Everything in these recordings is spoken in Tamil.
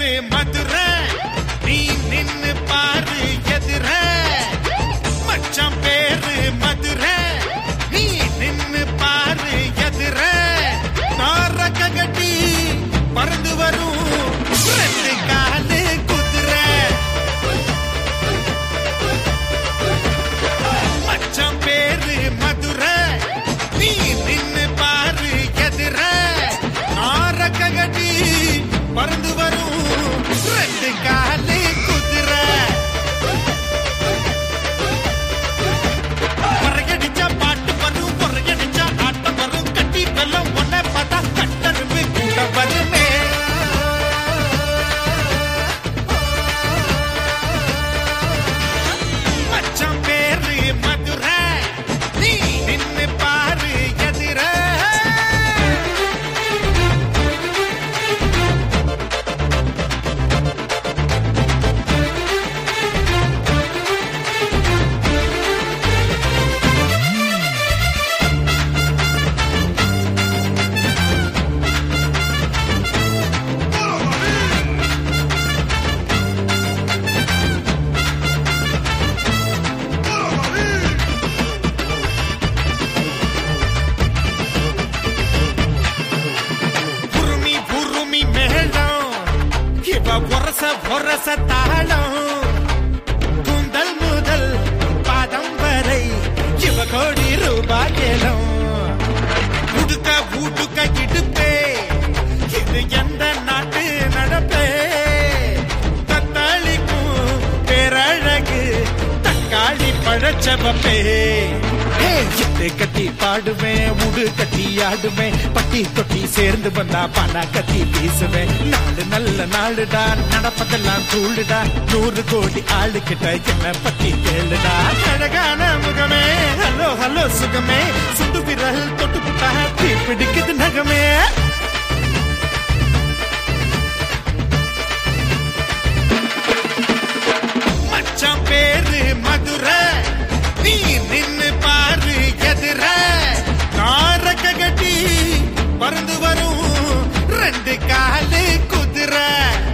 பேரு மதுரை நீ நின்னு பாரு எதிர மச்சான் பேரு மதுரை நீ நின்னு பாரு எதிர நாரக்க கட்டி பறந்து வரும் ரெண்டு காலு குதிரை மச்சான் பேரு மதுரை நீ நின்னு பாரு எதிர நாரக்க கட்டி பறந்து வரும் ரெண்டு காலு குதிரை பொறையடிச்சா பாட்டு வரும் பொறையடிச்சா ஆட்டம் வரும் கட்டி வெள்ளம் ஒன்ன பார்த்தா கட்டரும்பு கூட வருமே மச்சான் பேரு மதுரை நீ நின்னு பாரு எதிர புருமி புருமி மேளம் இவ ஒரச ஒரச தாளம் கூந்தல் முதல் பாதம் வரை இவ கோடி ரூபாய் ஏலம் உடுக்க ஊட்டுக்க இடுப்பே இது எந்த நாட்டு நடப்பே தத்தாளிக்கும் பேரழகு தக்காளி பழச்சவப்பே எட்டு கட்டி பாடுவேன் உடு கட்டி ஆடுவேன் பட்டி தொட்டி சேர்ந்து வந்தா பண கட்டி வீசுவேன் நாலு நல்ல நாளுடா நடப்பதெல்லாம் தூளுடா நூறு கோடி ஆளுகிட்ட என்ன பத்தி கேளுடா அழகான முகமே ஹலோ ஹலோ சுகமே சுண்டு விரல் தொட்டு புட்டா தீ பிடிக்குது நகமே மச்சான் பேரு மதுரை நீ நின்னு பாரு எதிர நாரக்க கட்டி பறந்து வரும் ரெண்டு காலு குதிரை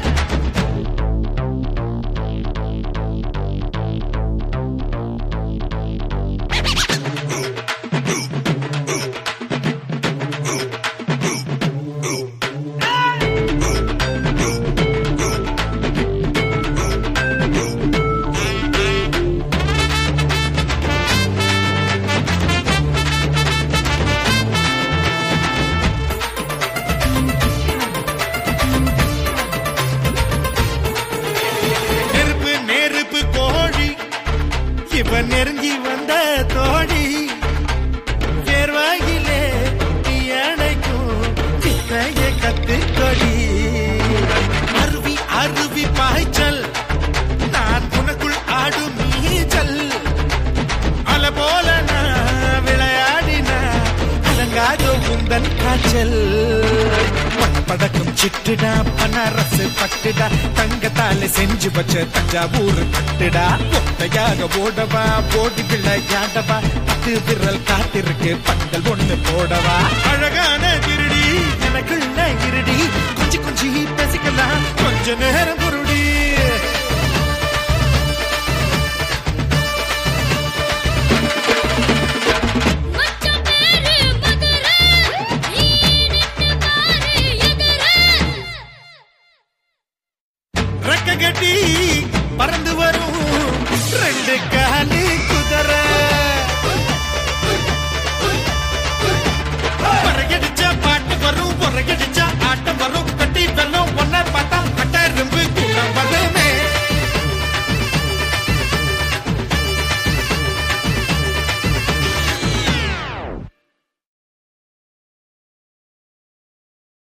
நெருப்பு நெருப்பு கோழி இவ நெருங்கி வந்த தோழி தேர்வாயிலே அணைக்கும் சித்தைய கத்து கொடி அருவி அருவி பாய்ச்சல் நான் உனக்குள் ஆடும் நீச்சல் அல போல நான் விளையாடின அலங்காதோ உந்தன் காய்ச்சல் படக்கும் சிட்டுடா பனரசு பட்டுடா தங்கத்தால செஞ்சு வச்ச தஞ்சாவூர் பட்டுடா ஒத்தையாக ஓடவா ஓடி விளையாடவா பத்து விரல் காத்திருக்கு பந்தல் ஒண்ணு போடவா அழகான திருடி எனக்குள்ள இருடி கொஞ்சி கொஞ்சி பேசிக்கலாம் கொஞ்ச நேரம் குருடி மச்சான் பேரு மதுரை நீ நின்னு பாரு எதிர ரெக்க கட்டி பறந்து வரும் ரெண்டு காலி குதிரை